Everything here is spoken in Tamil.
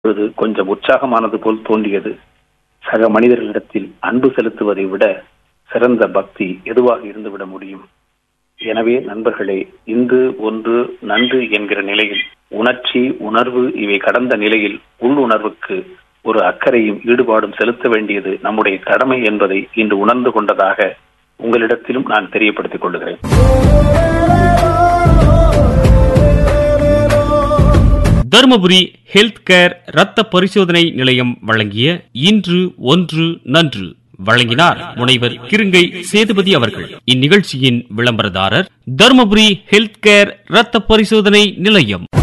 பொழுது கொஞ்சம் உற்சாகமானது போல் தோன்றியது சக மனிதர்களிடத்தில் அன்பு செலுத்துவதை விட சிறந்த பக்தி எதுவாக இருந்துவிட முடியும் எனவே நண்பர்களே இந்து ஒன்று நன்று என்கிற நிலையில் உணர்ச்சி உணர்வு இவை கடந்த நிலையில் உள்ளுணர்வுக்கு ஒரு அக்கறையும் ஈடுபாடும் செலுத்த வேண்டியது நம்முடைய கடமை என்பதை இன்று உணர்ந்து கொண்டதாக உங்களிடத்திலும் நான் தெரியப்படுத்திக் கொள்கிறேன் தருமபுரி ஹெல்த் கேர் ரத்த பரிசோதனை நிலையம் வழங்கிய இன்று ஒன்று நன்று வழங்கினார் முனைவர் கிருங்கை சேதுபதி அவர்கள் இந்நிகழ்ச்சியின் விளம்பரதாரர் தருமபுரி ஹெல்த் கேர் ரத்த பரிசோதனை நிலையம்